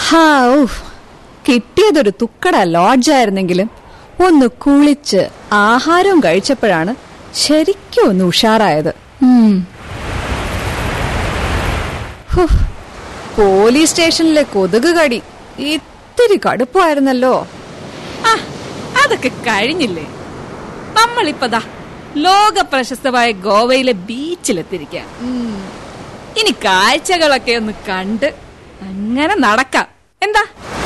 ഹാ കിട്ടിയതൊരു തുക്കട ലോഡ്ജായിരുന്നെങ്കിലും ഒന്ന് കുളിച്ച് ആഹാരവും കഴിച്ചപ്പോഴാണ് ശരിക്കും ഒന്ന് ഉഷാറായത് ഉം. ഹോ, പോലീസ് സ്റ്റേഷനിലെ കൊതുക് കടി ഇത്തിരി കടുപ്പമായിരുന്നല്ലോ ആ അതൊക്കെ കഴിഞ്ഞില്ലേ നമ്മളിപ്പതാ ലോക പ്രശസ്തമായ ഗോവയിലെ ബീച്ചിലെത്തിരിക്കാം ഇനി കാഴ്ചകളൊക്കെ ഒന്ന് കണ്ട് അങ്ങനെ നടക്കാം എന്താ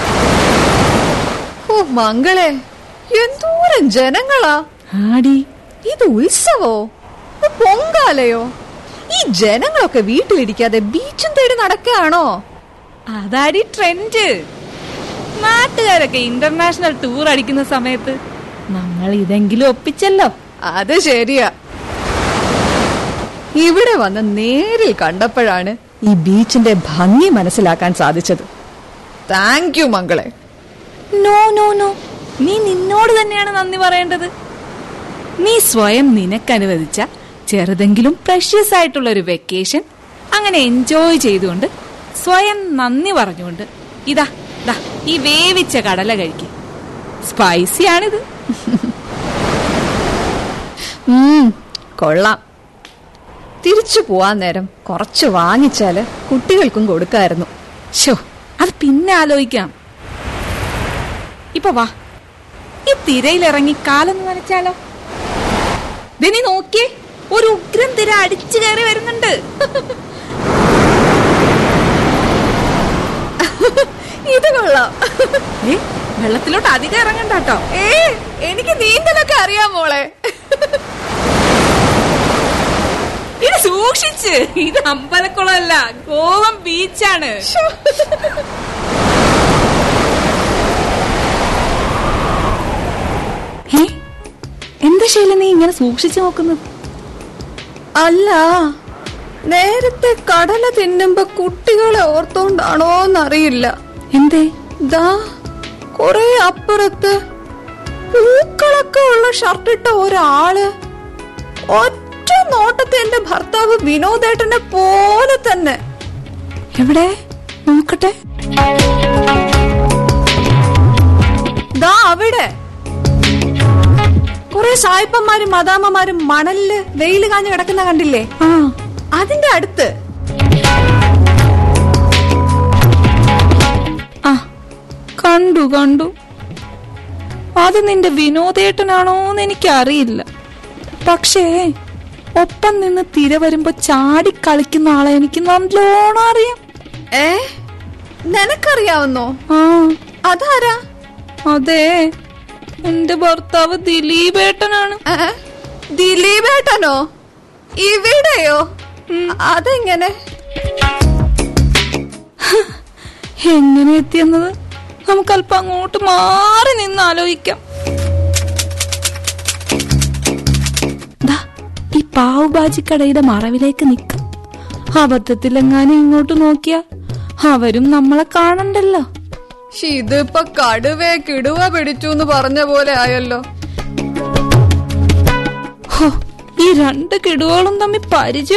ഓ മംഗളെ എന്തോരം ജനങ്ങളാ ആടി ഇത് ഉത്സവോ ഇത് പൊങ്കാലയോ ഈ ജനങ്ങളൊക്കെ വീട്ടിലിരിക്കാതെ ബീച്ചും തേടി നടക്കുകയാണോ അതാടി ട്രെൻഡ് നാട്ടുകാരൊക്കെ ഇന്റർനാഷണൽ ടൂർ അടിക്കുന്ന സമയത്ത് നമ്മൾ ഇതെങ്കിലും ഒപ്പിച്ചല്ലോ അത് ശരിയാ ഇവിടെ വന്ന് നേരിൽ കണ്ടപ്പോഴാണ് ഈ ബീച്ചിന്റെ ഭംഗി മനസ്സിലാക്കാൻ സാധിച്ചത് താങ്ക് യു മംഗളെ നോ നോ നോ നീ നിന്നോട് തന്നെയാണ് നന്ദി പറയേണ്ടത് നീ സ്വയം നിനക്കനുവദിച്ച ചെറുതെങ്കിലും പ്രഷ്യസ് ആയിട്ടുള്ള ഒരു വെക്കേഷൻ അങ്ങനെ എൻജോയ് ചെയ്തുകൊണ്ട് സ്വയം നന്ദി പറഞ്ഞുകൊണ്ട് ഇതാ ദാ ഈ വേവിച്ച കടല കഴിക്കും സ്പൈസിയാണിത് ഉം, കൊള്ളാം തിരിച്ചു പോവാൻ നേരം കുറച്ച് വാങ്ങിച്ചാല് കുട്ടികൾക്കും കൊടുക്കായിരുന്നു ഷോ അത് പിന്നെ ആലോചിക്കാം ഇപ്പൊ വാ ഈ തിരയിലിറങ്ങി കാലൊന്ന് നനച്ചാലോ ദേ നീ നോക്കിയേ ഒരു ഉഗ്രം തിര അടിച്ചു കയറി വരുന്നുണ്ട് ഇത് കൊള്ളാം ഏ വെള്ളത്തിലോട്ട് അധികം ഇറങ്ങണ്ട കേട്ടോ ഏ എനിക്ക് നീന്തലൊക്കെ അറിയാം മോളെ ഇത് സൂക്ഷിച്ച് ഇത് അമ്പലക്കുളമല്ല ഗോവം ബീച്ചാണ് ഏ? എന്താ ശൈല നീ ഇങ്ങനെ സൂക്ഷിച്ചു നോക്കുന്നത് അല്ല നേരത്തെ കടല തിന്നുമ്പോ കുട്ടികളെ ഓർത്തോണ്ടാണോന്നറിയില്ല എന്തേ ദാ കൊറേ അപ്പുറത്ത് പൂക്കളൊക്കെ ഉള്ള ഷർട്ടിട്ട ഒരാള് ഒറ്റ നോട്ടത്തെ എന്റെ ഭർത്താവ് വിനോദേട്ടനെ പോലെ തന്നെ എവിടെ നോക്കട്ടെ ദാ അവിടെ കുറെ സായിപ്പന്മാരും മദാമ്മമാരും മണലില് വെയിൽ കാഞ്ഞു കിടക്കുന്ന കണ്ടില്ലേ ആ അതിന്റെ അടുത്ത് ആ കണ്ടു കണ്ടു അത് നിന്റെ വിനോദേട്ടനാണോന്ന് എനിക്കറിയില്ല പക്ഷേ ഒപ്പം നിന്ന് തിര വരുമ്പോ ചാടി കളിക്കുന്ന ആളെ എനിക്ക് നല്ലോണം അറിയാം ഏ നിനക്കറിയാവുന്നോ ആ അതാരാ അതെ എന്റെ ഭർത്താവ് ദിലീപേട്ടനാണ് ഏ? ദിലീപേട്ടനോ ഇവിടെയോ അതെങ്ങനെ എങ്ങനെ എത്തിയെന്നത് നമുക്കല്പം അങ്ങോട്ട് മാറി നിന്ന് ആലോചിക്കാം ദാ, ഈ പാവുബാജി കടയുടെ മറവിലേക്ക് നിൽക്കാം അബദ്ധത്തിലെങ്ങാനും ഇങ്ങോട്ട് നോക്കിയാ അവരും നമ്മളെ കാണണ്ടല്ലോ ശ്ശി, ഇതിപ്പൊ കടുവേ കിടുവ പിടിച്ചു എന്ന് പറഞ്ഞ പോലെ ആയല്ലോ ഹോ, ഈ രണ്ട് കിടുവകളും തമ്മിൽ പരിചയം